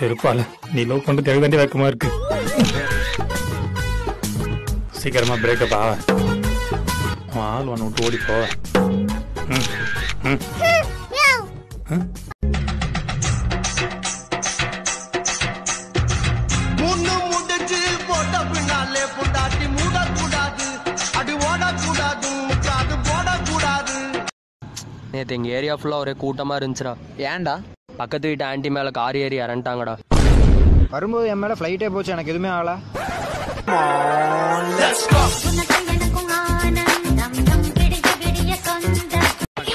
செருப்பால நீ லவ் பண்றது எனக்கு தாண்டி வெக்கமா இருக்கு சீக்கிரமா பிரேக்கப் ஆவ உன் ஆள் ஒன்று விட்டு ஓடி போவ ம், ம். ம். முன்னு முடிச்சு போட்ட பின்னாலே பொண்டாட்டி மூடக்கூடாது அடி ஓடக்கூடாது முக்காது போடக்கூடாது நேற்று எங்கள் ஏரியா ஃபுல்லாக ஒரே கூட்டமாக இருந்துச்சுடா ஏன்டா பக்கத்து வீட்டு ஆன்ட்டி மேலே கார் ஏறி இறந்துட்டாங்கடா வரும்போது என் மேல ஃப்ளைட்டே போச்சு எனக்கு எதுவுமே ஆகல உனக்கு எனக்கும் ஆனந்தம் நம் விடிய விடிய சொந்தம்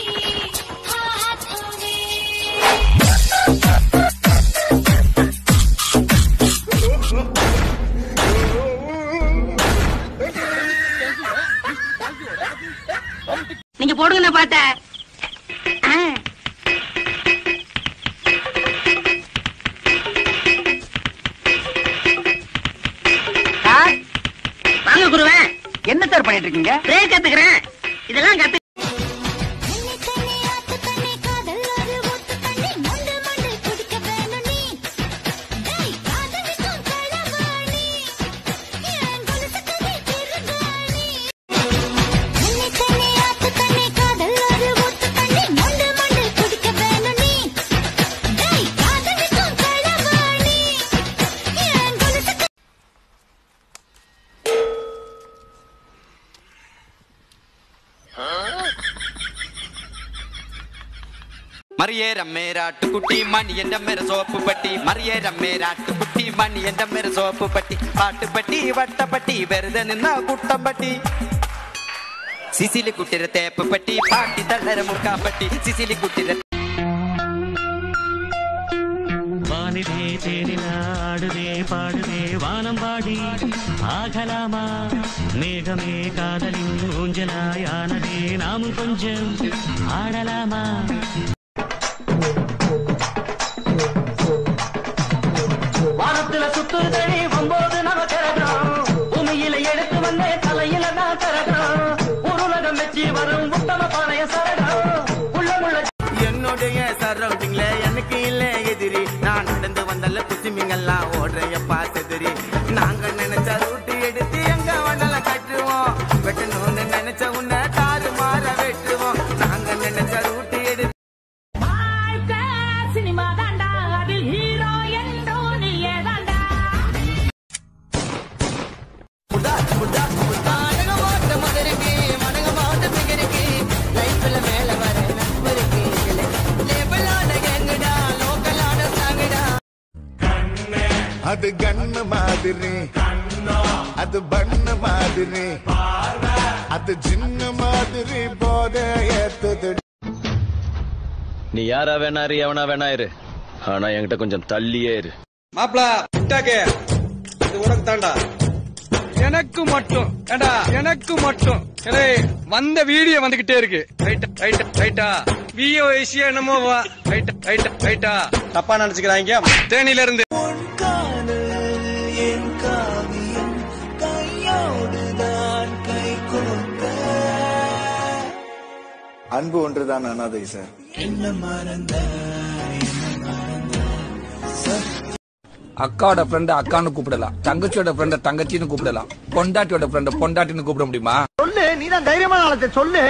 நீங்க போடுங்க நான் பார்த்தேன் வாங்க குருவேன் என்ன சார் பண்ணிட்டு இருக்கீங்க பிரேக் கத்துக்கிறேன் இதெல்லாம் கத்து தண்ணி தண்ணி ஆத்து தண்ணி காதல் ஒரு ஊத்து தண்ணி மொண்டு மொண்டு குடிக்க வேணும் நீ டேய் காதலிக்கும் களவாணி என் கொலுசுக்கு நீ திருகாணி தண்ணி தண்ணி ஆத்து தண்ணி காதல் ஒரு ஊத்து தண்ணி மொண்டு மொண்டு குடிக்க வேணும் நீ டேய் காதலிக்கும் களவாணி என் கொலுசுக்கு മറിയേ രമ്മേരാട്ടുകുട്ടി മണി എന്റെ മേര സോപ്പ് പട്ടി മറിയേ രമ്മേരാട്ടുകുട്ടി മണി എന്റെ മേര സോപ്പ് പട്ടി പാട്ടുപട്ടി വട്ടപ്പട്ടി വെറുതെ നിന്ന കുട്ടമ്പട്ടി സിസിലി കുട്ടിര തേപ്പ് പട്ടി പാട്ടി തള്ളര മുക്കാപ്പട്ടി സിസിലി കുട്ടിര வானிலே தேனிலா ஆடுதே பாடுதே வானம் பாடி ஆகலாமா மேகமே காதலின் ஊஞ்சலாயானதே நாமும் கொஞ்சம் ஆடலாமா வானத்துல சுத்துதடி ஒன்பது நவ கரகம் பூமியில எடுத்து வந்தே தலையில நான் கரகம் உருளகம் வச்சு வரும் உத்தம பாளைய சரகம் உள்ளமுள்ள என்னுடைய சரௌண்டிங்ல எனக்கு இல்ல எதிரி நான் நடந்து வந்தல குச்சிமிங்கெல்லாம் ஓடுறையப்பா செதிரி நாங்க நினைச்ச ரூட்டு எடுத்து எங்க வண்டல கட்டுவோம் வெட்டணும்னு நினைச்ச உன்னை தாறு மாற வெட்டுவோம் நாங்க நினைச்ச ரூட்டு எடுத்து சினிமா தாண்டா அதில் ஹீரோ என்றோ நீயே தாண்டா அது கண்ணு மாதிரி அது பண்ணு மாதிரி அது சின்ன மாதிரி போத ஏத்துது நீ யாரா வேணா இரு எவனா வேணா இரு ஆனா என்கிட்ட கொஞ்சம் தள்ளியே இரு மாப்பிள விட்டாக்கே இது உனக்கு தாண்டா எனக்கு மட்டும் ஏண்டா எனக்கு மட்டும் ஏடே வந்த வீடியோ வந்துகிட்டே இருக்கு ரைட் ரைட் ரைட்டா விஓ ஏசியா என்னமோ வா ரைட் ரைட் ரைட்டா தப்பா நினைச்சுக்கிறாங்க தேனில இருந்து அன்பு ஒன்றுதான் அனாதை சார் அக்காவோட ஃப்ரெண்ட் அக்கான்னு கூப்பிடலாம் தங்கச்சியோட ஃப்ரெண்ட தங்கச்சின்னு கூப்பிடலாம் பொண்டாட்டியோட ஃப்ரெண்ட பொண்டாட்டின்னு கூப்பிட முடியுமா சொல்லு நீ தான் தைரியமான ஆளத்தை சொல்லு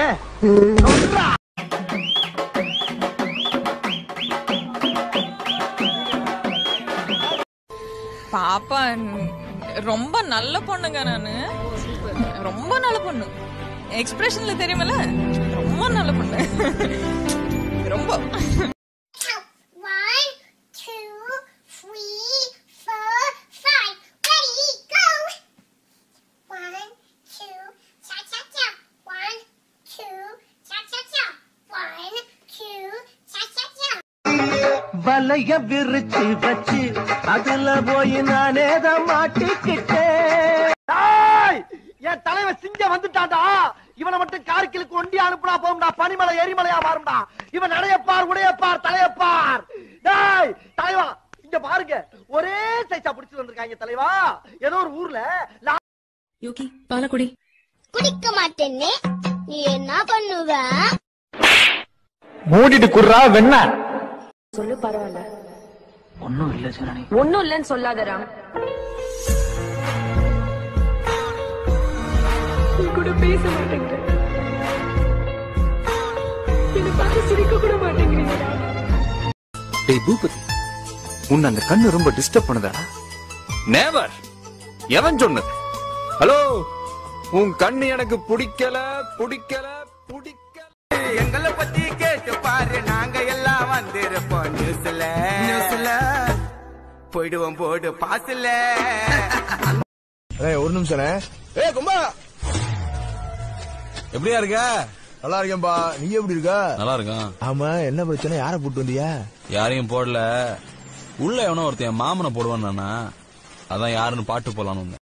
பாப்பா ரொம்ப நல்ல பொண்ணுங்க நானு ரொம்ப நல்ல பொண்ணு எக்ஸ்பிரஷன்ல தெரியுமல ரொம்ப நல்ல பொண்ணு ரொம்ப One, two, three, four, five. Ready, go! One, two, cha cha cha. One, two, cha cha cha. One, two, cha cha cha. வலைய விரிச்சு வச்சு அதுல போய் நானே தான் மாட்டிக்கிட்டேன் என் தலைவன் சிங்க வந்துட்டான்டா இவனை மட்டும் கார்கிலுக்கு ஒண்டி அனுப்புனா போகும்டா பனிமலை எரிமலையா மாறும்டா இவன் நடையப்பார் உடையப்பார் தலையப்பார் டேய் தலைவா இங்க பாருங்க ஒரே சைஸா பிடிச்சு வந்திருக்காங்க தலைவா ஏதோ ஒரு ஊர்ல லா- யோகி பாலக்குடி குடிக்க மாட்டேன்னு நீ என்ன பண்ணுவ மூடிட்டு குர்றா வெண்ண சொல்லு பரவாயில்ல ஒன்னும் இல்ல ஜனனி ஒண்ணும் இல்லைன்னு சொல்லாத ராம் உன் கூட பேச மாட்டேங்கிறேன் என்னை பார்த்து சிரிக்க கூட மாட்டேங்கிறீங்க டேய் பூபதி உன்னை அந்த கண்ணு ரொம்ப டிஸ்டர்ப் பண்ணுதாடா நேவர் எவன் சொன்னது ஹலோ உன் கண்ணு எனக்கு பிடிக்கல பிடிக்கல எங்களை பத்தி கேட்டு பாரு நாங்க எல்லாம் வந்திருப்போம் நியூஸ்ல நியூஸ்ல போயிடுவோம் போடு பாசுல ஒரு நிமிஷம் ஏ கும்பா எப்படியா இருக்க நல்லா இருக்கேன்பா நீ எப்படி இருக்க நல்லா இருக்கான் ஆமா என்ன பிரச்சனை யார கூட்டு வந்தியா யாரையும் போடல உள்ள எவனோ ஒருத்தன் மாமனை போடுவான் அதான் யாருன்னு பாட்டு போலான்னு வந்தேன்